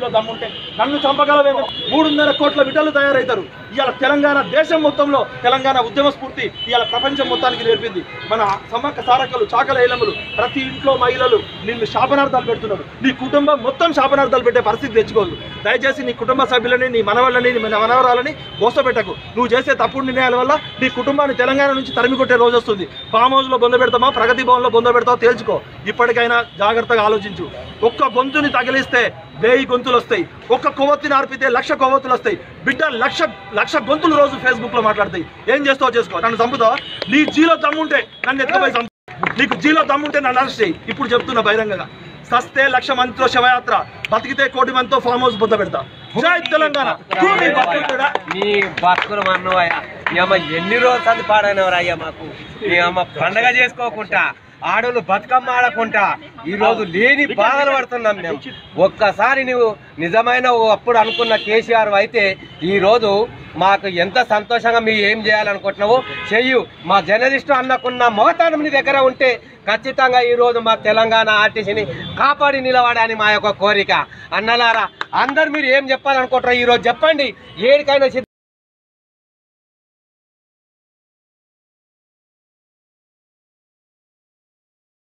దమ్ముంటే నన్ను చంపగలవేమో మూడున్నర కోట్ల బిడ్డలు తయారవుతారు ఇవాళ తెలంగాణ దేశం మొత్తంలో తెలంగాణ ఉద్యమ స్ఫూర్తి ఇవాళ ప్రపంచం మొత్తానికి నేర్పింది మన సమ్మక్క సారక్కలు చాకల ఏలములు ప్రతి ఇంట్లో మహిళలు నిన్ను శాపనార్థాలు పెడుతున్నారు నీ కుటుంబం మొత్తం శాపనార్థాలు పెట్టే పరిస్థితి తెచ్చుకోదు దయచేసి నీ కుటుంబ సభ్యులని నీ మనవాళ్ళని నీ మనవరాలని మోసపెట్టకు నువ్వు చేసే తప్పుడు నిర్ణయాల వల్ల నీ కుటుంబాన్ని తెలంగాణ నుంచి తరిమి కొట్టే రోజు వస్తుంది ఫామ్ హౌస్ లో బొంద పెడతామా ప్రగతి భవన్ లో బొంద పెడతావో తేల్చుకో ఇప్పటికైనా జాగ్రత్తగా ఆలోచించు ఒక్క గొంతుని తగిలిస్తే వేయి గొంతులు వస్తాయి ఒక్క కొవ్వొత్తిని ఆర్పితే లక్ష కొవ్వొత్తులు వస్తాయి బిడ్డ లక్ష లక్ష గొంతులు రోజు ఫేస్బుక్ లో మాట్లాడతాయి ఏం చేస్తావో చేసుకో నన్ను చంపుతావా నీ జీలో దమ్ముంటే నన్ను ఎత్తుకుపోయి చంపు నీకు జీలో దమ్ముంటే నన్ను అరెస్ట్ చేయి ఇప్పుడు చెప్తున్నా బహిరంగంగా సస్తే లక్ష మందితో శవయాత్ర బతికితే కోటి మందితో ఫామ్ హౌస్ బుద్ధ పెడతా జై తెలంగాణ భూమి బతుకుతాడా? నీ బతుకులు మన్నవయ్యా నీ అమ్మ ఎన్ని రోజులు పాడైనవరా అయ్యా మాకు నీ అమ్మ పండగ చేసుకోకుండా ఆడోళ్ళు బతుకమ్మ ఆడకుండా ఈ రోజు లేని బాధలు పడుతున్నాం మేము ఒక్కసారి నువ్వు నిజమైన ఓ అప్పుడు అనుకున్న కేసీఆర్ అయితే ఈ రోజు మాకు ఎంత సంతోషంగా మీరు ఏం చేయాలనుకుంటున్నావో చెయ్యు మా జర్నలిస్టు అన్నకున్న మొగతానం నీ దగ్గర ఉంటే ఖచ్చితంగా ఈ రోజు మా తెలంగాణ ఆర్టీసీని కాపాడి నిలబడని మా యొక్క కోరిక అన్నలారా అందరు మీరు ఏం చెప్పాలనుకుంటారో ఈ రోజు చెప్పండి ఏడికైనా సిద్ధ-